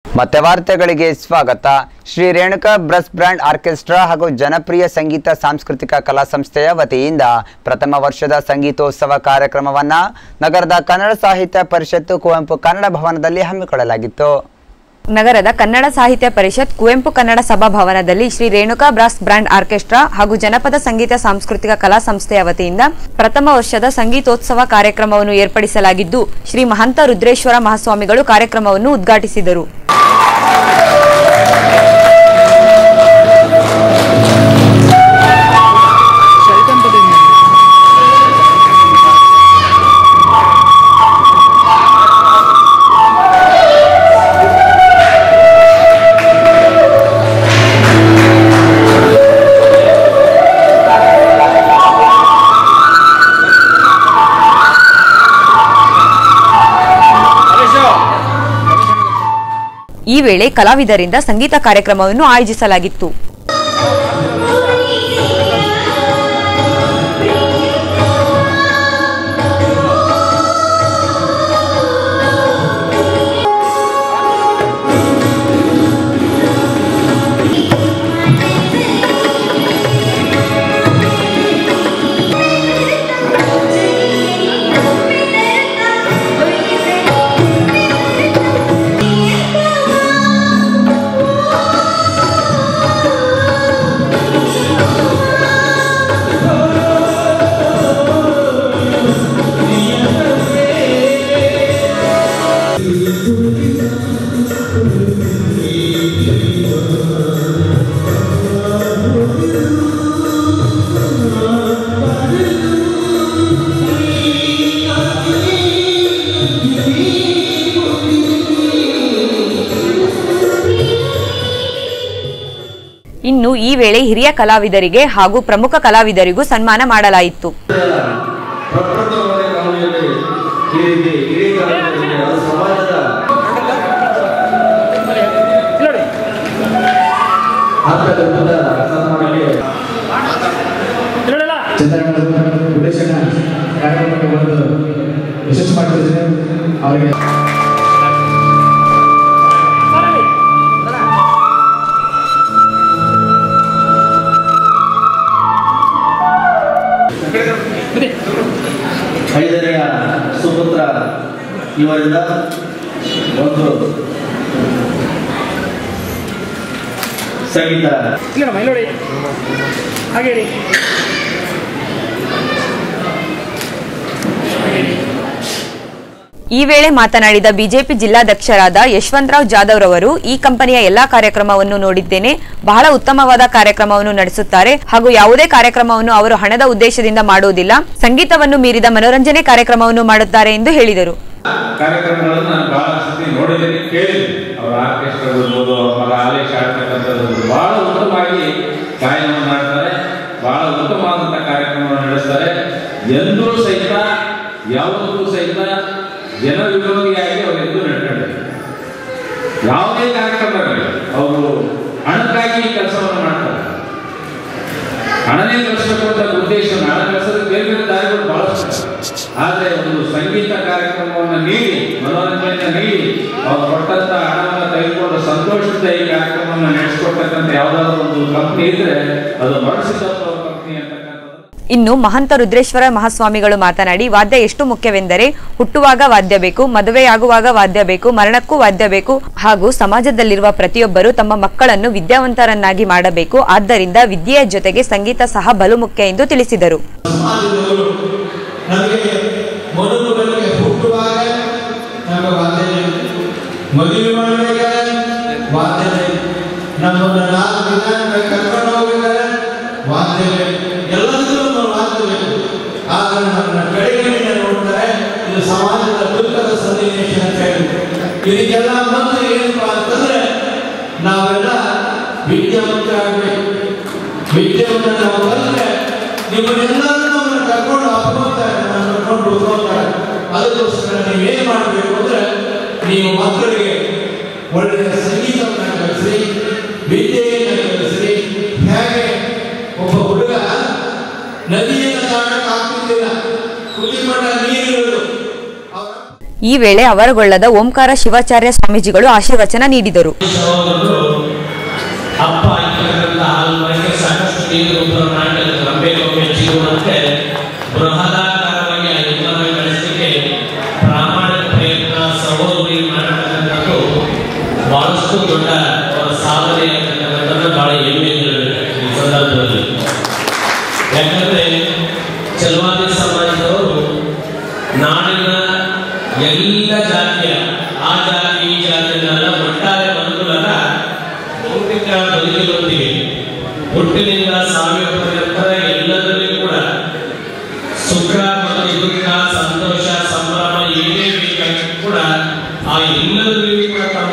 ಮತ್ತೆ ವಾರ್ತೆಗಳಿಗೆ ಸ್ವಾಗತ Shri Renuka brass brand orchestra ಹಾಗೂ ಜನಪ್ರಿಯ ಸಂಗೀತ ಸಾಂಸ್ಕೃತಿಕ ಕಲಾ ಸಂಸ್ಥೆಯ ವತಿಯಿಂದ ಪ್ರಥಮ ವರ್ಷದ ಸಂಗೀತೋತ್ಸವ ಕಾರ್ಯಕ್ರಮವನ್ನ ನಗರದ ಕನ್ನಡ ಸಾಹಿತ್ಯ ಪರಿಷತ್ತು ಕುವೆಂಪು ಕನ್ನಡ ಭವನದಲ್ಲಿ ಹಮ್ಮಿಕೊಳ್ಳಲಾಗಿತ್ತು ನಗರದ ಕನ್ನಡ ಸಾಹಿತ್ಯ ಪರಿಷತ್ ಕುವೆಂಪು ಕನ್ನಡ ಸಭಾಭವನದಲ್ಲಿ Shri Renuka brass brand orchestra ಹಾಗೂ ಜನಪದ ಸಂಗೀತ ಸಾಂಸ್ಕೃತಿಕ ಕಲಾ ಸಂಸ್ಥೆಯ ವತಿಯಿಂದ ಪ್ರಥಮ ವರ್ಷದ ಸಂಗೀತೋತ್ಸವ ಕಾರ್ಯಕ್ರಮವನ್ನು ಏರ್ಪಡಿಸಲಾಗಿದ್ದು ಶ್ರೀ ಮಹಂತ ರುದ್ರೇಶ್ವರ ಮಹಾಸ್ವಾಮಿಗಳು ಕಾರ್ಯಕ್ರಮವನ್ನು ಉದ್ಘಾಟಿಸಿದರು ಈ ವೇಳೆ ಕಲಾವಿದರಿಂದ ಸಂಗೀತ ಕಾರ್ಯಕ್ರಮವನ್ನು ಆಯೋಜಿಸಲಾಗಿತ್ತು ಇನ್ನು ಈ ವೇಳೆ ಹಿರಿಯ ಕಲಾವಿದರಿಗೆ ಹಾಗೂ ಪ್ರಮುಖ ಕಲಾವಿದರಿಗೂ ಸನ್ಮಾನ ಮಾಡಲಾಯಿತು ಪ್ರಪ್ರಥಮವಾದ ಕಾಲದಲ್ಲಿ ಈ ರೀತಿ ಇಡೀ ಕಾಲದಲ್ಲಿ ಅದು ಸಮಾಜದ ಆತ್ಮಗರ್ಭದ ಸನ್ಮಾನಕ್ಕೆ ಚಂದ್ರಣ್ಣ ಉದ್ದೇಶನ ಕಾರ್ಯಕ್ರಮಕ್ಕೆ ಬಂದು ಯಶಸ್ಸು ಮಾಡ್ತಿದ್ದಾರೆ ಅವರಿಗೆ ಐದನೆಯ ಸುಪುತ್ರ ಇವರಿಂದ ಒಂದು ಸಂಗೀತ ಇಲ್ಲ ಮೈಲೋಡಿ ಹಾಗೆ ಹೇಳಿ ಈ ವೇಳೆ ಮಾತನಾಡಿದ ಬಿಜೆಪಿ ಜಿಲ್ಲಾಧ್ಯಕ್ಷರಾದ ಯಶವಂತರಾವ್ ಜಾಧವ್ ರವರು ಈ ಕಂಪನಿಯ ಎಲ್ಲಾ ಕಾರ್ಯಕ್ರಮವನ್ನು ನೋಡಿದ್ದೇನೆ ಬಹಳ ಉತ್ತಮವಾದ ಕಾರ್ಯಕ್ರಮವನ್ನು ನಡೆಸುತ್ತಾರೆ ಹಾಗೂ ಯಾವುದೇ ಕಾರ್ಯಕ್ರಮವನ್ನು ಅವರು ಹಣದ ಉದ್ದೇಶದಿಂದ ಮಾಡುವುದಿಲ್ಲ ಸಂಗೀತವನ್ನು ಮೀರಿದ ಮನೋರಂಜನೆ ಕಾರ್ಯಕ್ರಮವನ್ನು ಮಾಡುತ್ತಾರೆ ಎಂದು ಹೇಳಿದರು ಕಾರ್ಯಕ್ರಮಗಳನ್ನು ನಾನು ಬಹಳ ಸತಿ ನೋಡಿದ್ದೀನಿ ಕೇಳಿದ್ದೀನಿ ಅವರ ಆರ್ಕೆಸ್ಟ್ರಾ ಇರ್ಬೋದು ಅವ್ರ ಮಗ ಆಲೇಶ್ ಆಡ್ತಕ್ಕಂಥದ್ದು ಬಹಳ ಉತ್ತಮವಾಗಿ ಗಾಯನವನ್ನು ಮಾಡ್ತಾರೆ ಬಹಳ ಉತ್ತಮವಾದಂಥ ಕಾರ್ಯಕ್ರಮವನ್ನು ನಡೆಸ್ತಾರೆ ಎಂದೂ ಸಹಿತ ಯಾವತ್ತೂ ಸಹಿತ ಜನ ವಿರೋಧಿಯಾಗಿ ಅವರು ಎಂದೂ ನಡ್ಕೊಂಡಿದ್ದಾರೆ ಯಾವುದೇ ಕಾರ್ಯಕ್ರಮಗಳಲ್ಲಿ ಅವರು ಹಣಕ್ಕಾಗಿ ಈ ಕೆಲಸವನ್ನು ಮಾಡ್ತಾರೆ ಹಣನೇ ಗಳಿಸಬೇಕು ಅಂತ ಉದ್ದೇಶ ಹಣ ಗಳಿಸೋದಕ್ಕೆ ಬೇರೆ ಬೇರೆ ದಾರಿಗಳು ಬಹಳಷ್ಟು ಆದರೆ ಒಂದು ಸಂಗೀತ ಕಾರ್ಯಕ್ರಮವನ್ನು ನೀಡಿ ಮನೋರಂಜನೆ ನೀಡಿ ಅವ್ರು ಕೊಟ್ಟಂತ ಹಣವನ್ನು ತೆಗೆದುಕೊಂಡು ಸಂತೋಷದಿಂದ ಈ ಕಾರ್ಯಕ್ರಮವನ್ನು ನಡೆಸಿಕೊಡ್ತಕ್ಕಂಥ ಯಾವುದಾದ್ರೂ ಒಂದು ಕಂಪ್ನಿ ಇದ್ರೆ ಅದು ಮನಸ್ಸಿದ್ದಪ್ಪ ಕಂಪ್ನಿ ಅಂತಕ್ಕಂಥದ್ದು ಇನ್ನು ಮಹಂತ ರುದ್ರೇಶ್ವರ ಮಹಾಸ್ವಾಮಿಗಳು ಮಾತನಾಡಿ ವಾದ್ಯ ಎಷ್ಟು ಮುಖ್ಯವೆಂದರೆ ಹುಟ್ಟುವಾಗ ವಾದ್ಯ ಬೇಕು ಮದುವೆಯಾಗುವಾಗ ವಾದ್ಯ ಬೇಕು ಮರಣಕ್ಕೂ ವಾದ್ಯ ಬೇಕು ಹಾಗೂ ಸಮಾಜದಲ್ಲಿರುವ ಪ್ರತಿಯೊಬ್ಬರು ತಮ್ಮ ಮಕ್ಕಳನ್ನು ವಿದ್ಯಾವಂತರನ್ನಾಗಿ ಮಾಡಬೇಕು ಆದ್ದರಿಂದ ವಿದ್ಯೆಯ ಜೊತೆಗೆ ಸಂಗೀತ ಸಹ ಬಲು ಮುಖ್ಯ ಎಂದು ತಿಳಿಸಿದರು ಸಮಾಜದವರು ನಮಗೆ ಮನುಗಳಿಗೆ ಹುಟ್ಟುವಾಗ ನಮಗೆ ವಾದ್ಯ ಬೇಕು. ಮದುವೆ ಮಾಡಬೇಕಾದ್ರೆ ವಾದ್ಯ ಬೇಕು. ನಮ್ಮನ್ನು ನಾಲ್ಕು ದಿನ ಕರ್ಕೊಂಡು ಹೋಗ್ಬೇಕಾದ್ರೆ ವಾದ್ಯ ಬೇಕು. ಎಲ್ಲದಕ್ಕೂ ನಮ್ಮ ವಾದ್ಯ ಬೇಕು ಆಗ ನಮ್ಮ ಕಡೆಗಳಿಂದ ನೋಡ್ತಾರೆ ಇದು ಸಮಾಜದ ದುಃಖದ ಸನ್ನಿವೇಶ ಅಂತ ಹೇಳಿ ಇದಕ್ಕೆಲ್ಲ ಮೊದಲು ಏನಪ್ಪಾ ಅಂತಂದ್ರೆ ನಾವೆಲ್ಲ ವಿದ್ಯಾವಂತರಾಗಬೇಕು ವಿದ್ಯೆಯನ್ನು ನಾವು ಕಲಿತ್ರೆ ನಿಮ್ಮನ್ನೆಲ್ಲರೂ ನಮ್ಮನ್ನು ಕರ್ಕೊಂಡು ಅಪ್ಕೋತಾರೆ ನಮ್ಮನ್ನು ಕರ್ಕೊಂಡು ಹೋಗ್ತಾರೆ ಅದಕ್ಕೋಸ್ಕರ ನೀವು ಏನು ಮಾಡಬೇಕು ಅಂದ್ರೆ ನೀವು ಮಕ್ಕಳಿಗೆ ಒಳ್ಳೆಯ ಸಂಗೀತವನ್ನು ಕಲಿಸಿ ವಿದ್ಯೆಯನ್ನು ಕಲಿಸಿ ಹೇಗೆ ಒಬ್ಬ ಹುಡುಗ ನದಿಯನ್ನು ದಾಟಕ್ಕೆ ಆಗ್ತಿದ್ದಿಲ್ಲ ಕುಲಿಮಠ ನೀರಿರುವುದು ಅವರ ಈ ವೇಳೆ ಅವರಗೊಳ್ಳದ ಓಂಕಾರ ಶಿವಾಚಾರ್ಯ ಸ್ವಾಮೀಜಿಗಳು ಆಶೀರ್ವಚನ ನೀಡಿದರು ಸಹೋದರರು ಅಪ್ಪ ಆಗಿರ್ತಕ್ಕಂಥ ಹಾಲ್ಮರಿಗೆ ಸಾಕಷ್ಟು ನೀರು ನಾಟಕ ರಂಬೆಗೊಮ್ಮೆ ಜೀವನಕ್ಕೆ ಬೃಹದಾಕಾರವಾಗಿ ಆ ಎಲ್ಲವನ್ನು ಬೆಳೆಸಲಿಕ್ಕೆ ಪ್ರಾಮಾಣಿಕ ಪ್ರಯತ್ನ ಸಹೋದರಿ ಮಾಡತಕ್ಕಂಥದ್ದು ಬಹಳಷ್ಟು ದೊಡ್ಡ ಅವರ ಸಾಧನೆ ಆಗಿರ್ತಕ್ಕಂಥದ್ದು ಬಹಳ ಹೆಮ್ಮೆ ಹೇಳಬೇಕು ಈ ಸಂದರ್ಭದಲ್ಲಿ ಯಾಕಂದ್ರೆ ಚಲವಾದಿ ಸಮಾಜದವರು ನಾಡಿನ ಎಲ್ಲ ಜಾತಿಯ ಆ ಜಾತಿ ಈ ಜಾತಿಯನ್ನೆಲ್ಲ ಒಟ್ಟಾರೆ ಮನುಕುಲರ ಭೌತಿಕ ಬದುಕಿನೊಂದಿಗೆ ಹುಟ್ಟಿನಿಂದ ಸಾವಿರ ಪರ್ಯಂತ ಎಲ್ಲದರಲ್ಲಿ ಕೂಡ ಸುಖ ಮತ್ತು ದುಃಖ ಸಂತೋಷ ಸಂಭ್ರಮ ಏನೇ ಬೇಕಾಗಿ ಕೂಡ ಆ ಎಲ್ಲದರಲ್ಲಿ ಕೂಡ ತಮ್ಮ